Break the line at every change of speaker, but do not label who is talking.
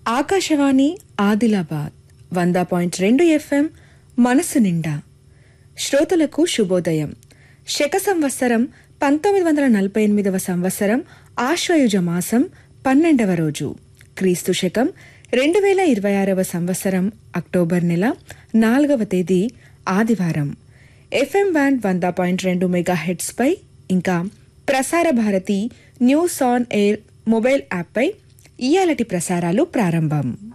ఆకాశవాణి ఆదిలాబాద్ వంద పాయింట్ రెండు ఎఫ్ఎం మనసు నిండా శ్రోతలకు శుభోదయం శక సంవత్సరం పంతొమ్మిది వందల నలభై ఎనిమిదవ సంవత్సరం ఆశ్వయుజ మాసం పన్నెండవ రోజు క్రీస్తు శకం రెండు వేల ఇరవై ఆరవ సంవత్సరం అక్టోబర్ నెల నాలుగవ తేదీ ఆదివారం ఎఫ్ఎం బ్యాండ్ వంద పాయింట్ రెండు మెగా హెడ్స్పై ఇంకా Prasar Bharati news on air mobile యాప్పై ఇయాలటి ప్రసారాలు ప్రారంభం